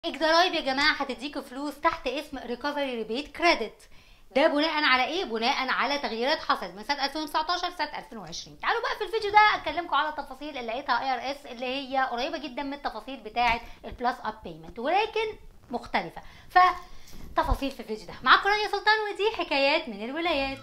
الضرايب يا جماعه هتديكوا فلوس تحت اسم ريكفري ريبيت كريدت ده بناء على ايه بناء على تغييرات حصلت من سنه 2019 لسنه 2020 تعالوا بقى في الفيديو ده اكلمكم على التفاصيل اللي لقيتها اي ار اس اللي هي قريبه جدا من التفاصيل بتاعه البلس اب بيمنت ولكن مختلفه فتفاصيل في الفيديو ده معاكم رانيا سلطان ودي حكايات من الولايات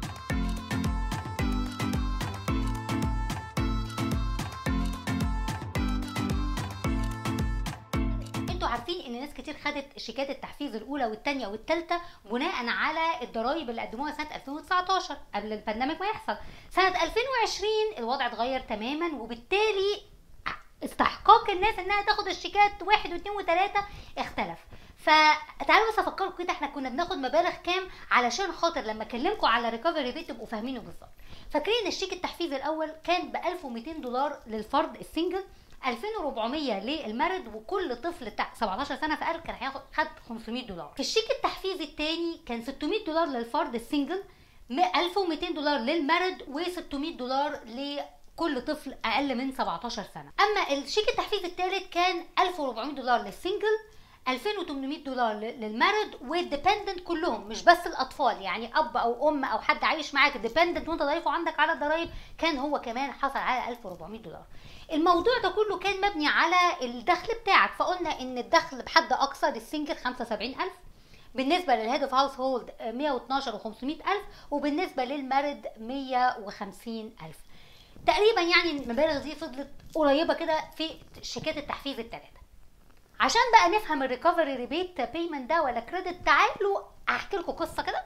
انتوا عارفين ان ناس كتير خدت شيكات التحفيز الاولى والثانيه والثالثه بناء على الضرايب اللي قدموها سنه 2019 قبل البانديميك ما يحصل سنه 2020 الوضع اتغير تماما وبالتالي استحقاق الناس انها تاخد الشيكات واحد واثنين وثلاثه اختلف فتعالوا بس افكركم كده احنا كنا بناخد مبالغ كام علشان خاطر لما اكلمكم على ريكفري ريت تبقوا فاهمينه بالظبط فاكرين الشيك التحفيز الاول كان ب 1200 دولار للفرد السنجل 2400 للمرد وكل طفل تحت 17 سنه في اقل كان هياخد خد 500 دولار في الشيك التحفيزي الثاني كان 600 دولار للفرد السنجل 1200 دولار للمرد و600 دولار لكل طفل اقل من 17 سنه اما الشيك التحفيزي الثالث كان 1400 دولار للسنجل 2800 دولار للمرد والديبندنت كلهم مش بس الاطفال يعني اب او ام او حد عايش معاك ديبندنت وانت ضايفه عندك على الضرايب كان هو كمان حصل على 1400 دولار الموضوع ده كله كان مبني على الدخل بتاعك فقلنا ان الدخل بحد اقصى للسنجل 75000 بالنسبه للهيد اوف هاوس هولد 112 و500 الف وبالنسبه للمرد 150000 تقريبا يعني المبالغ دي فضلت قريبه كده في شيكات التحفيز الثلاثه عشان بقى نفهم الريكفري ريبيت بيمنت ده ولا كريدت تعالوا احكي لكم قصه كده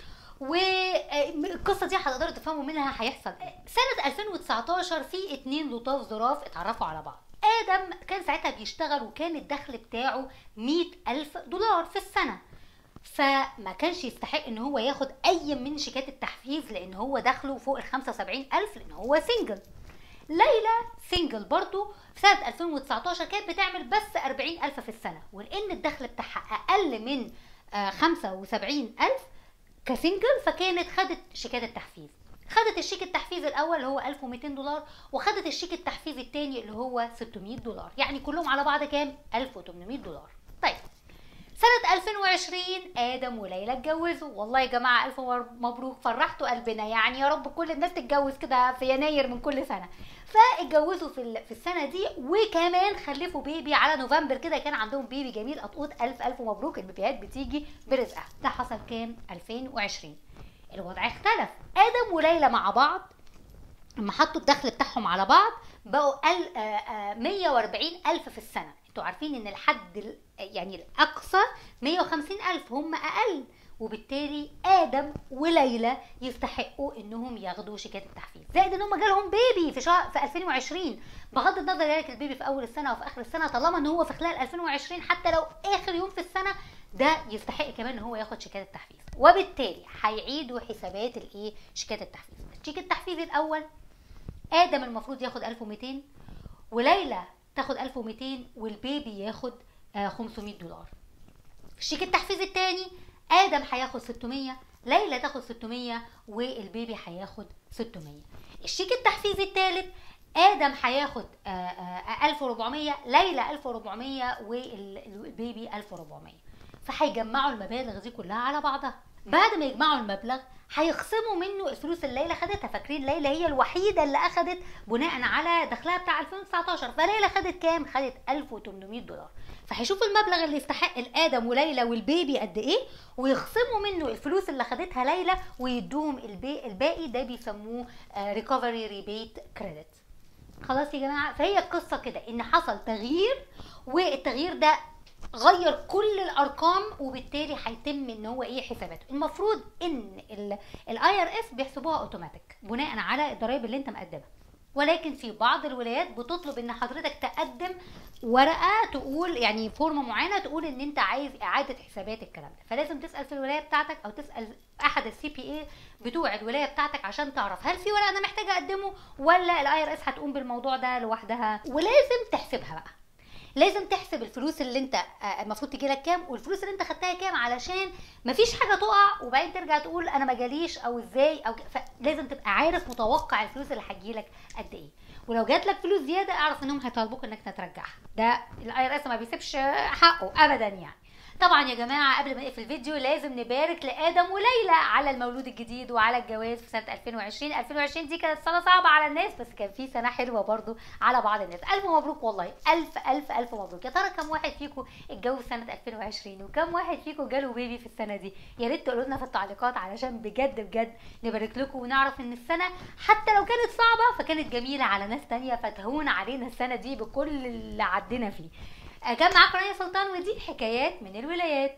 والقصه دي هتقدروا تفهموا منها هيحصل ايه سنه 2019 في اتنين لطاف ظراف اتعرفوا على بعض ادم كان ساعتها بيشتغل وكان الدخل بتاعه 100 الف دولار في السنه فما كانش يستحق ان هو ياخد اي من شيكات التحفيز لان هو دخله فوق ال 75 الف لان هو سنجل ليلى سنجل برضو في سنة 2019 كانت بتعمل بس 40 ألف في السنة ولأن الدخل بتاعها أقل من 75 ألف كسنجل فكانت خدت شيكات التحفيز خدت الشيك التحفيز الاول اللي هو 1200 دولار وخدت الشيك التحفيز الثاني اللي هو 600 دولار يعني كلهم على بعض كام 1800 دولار طيب سنة 2020 آدم وليلى اتجوزوا والله يا جماعة ألف مبروك فرحتوا قلبنا يعني يا رب كل الناس تتجوز كده في يناير من كل سنة فاتجوزوا في في السنة دي وكمان خلفوا بيبي على نوفمبر كده كان عندهم بيبي جميل قطقوط ألف ألف مبروك البيبيات بتيجي برزقها ده حصل كام 2020 الوضع اختلف آدم وليلى مع بعض لما حطوا الدخل بتاعهم على بعض بقوا 140 ألف في السنة انتوا عارفين ان الحد يعني الاقصى 150 الف هم اقل وبالتالي ادم وليلى يستحقوا انهم ياخدوا شيكات التحفيز زائد ان هم جالهم بيبي في شهر في 2020 بغض النظر يعني البيبي في اول السنه وفي اخر السنه طالما ان هو في خلال 2020 حتى لو اخر يوم في السنه ده يستحق كمان ان هو ياخد شيكات التحفيز وبالتالي هيعيدوا حسابات الايه شيكات التحفيز الشيك التحفيز الاول ادم المفروض ياخد 1200 وليلى تاخد 1200 والبيبي ياخد 500 دولار في الشيك التحفيز الثاني ادم هياخد 600 ليلى تاخد 600 والبيبي هياخد 600 الشيك التحفيز الثالث ادم هياخد 1400 ليلى 1400 والبيبي 1400 فهيجمعوا المبالغ دي كلها على بعضها بعد ما يجمعوا المبلغ هيخصموا منه الفلوس اللي ليلى خدتها فاكرين ليلى هي الوحيده اللي اخدت بناء على دخلها بتاع 2019 فليلى خدت كام خدت 1800 دولار فهيشوفوا المبلغ اللي يستحق الادم وليلى والبيبي قد ايه ويخصموا منه الفلوس اللي خدتها ليلى ويدوهم الباقي الباقي ده بيسموه ريكفري ريبيت كريدت خلاص يا جماعه فهي القصه كده ان حصل تغيير والتغيير ده غير كل الارقام وبالتالي هيتم ان هو ايه حساباته المفروض ان الاي ار اس بيحسبوها اوتوماتيك بناء على الضرايب اللي انت مقدمها ولكن في بعض الولايات بتطلب ان حضرتك تقدم ورقه تقول يعني فورمه معينه تقول ان انت عايز اعاده حسابات الكلام ده فلازم تسال في الولايه بتاعتك او تسال احد السي بي اي بتوع الولايه بتاعتك عشان تعرف هل في ورقه انا محتاجه اقدمه ولا الاي ار اس هتقوم بالموضوع ده لوحدها ولازم تحسبها بقى لازم تحسب الفلوس اللي انت المفروض تجي لك كام والفلوس اللي انت خدتها كام علشان مفيش حاجه تقع وبعدين ترجع تقول انا ما جاليش او ازاي او فلازم تبقى عارف متوقع الفلوس اللي هتجي لك قد ايه ولو جات لك فلوس زياده اعرف انهم هيطالبوك انك ترجعها ده الاي ار اس ما بيسيبش حقه ابدا يعني طبعا يا جماعه قبل ما نقفل الفيديو لازم نبارك لادم وليلى على المولود الجديد وعلى الجواز في سنه 2020 2020 دي كانت سنه صعبه على الناس بس كان في سنه حلوه برضو على بعض الناس الف مبروك والله الف الف الف مبروك يا ترى كم واحد فيكم اتجوز سنه 2020 وكم واحد فيكم جاله بيبي في السنه دي يا ريت تقولوا لنا في التعليقات علشان بجد بجد نبارك لكم ونعرف ان السنه حتى لو كانت صعبه فكانت جميله على ناس تانية فتهون علينا السنه دي بكل اللي عدينا فيه كان معاكم رانيا سلطان ودي حكايات من الولايات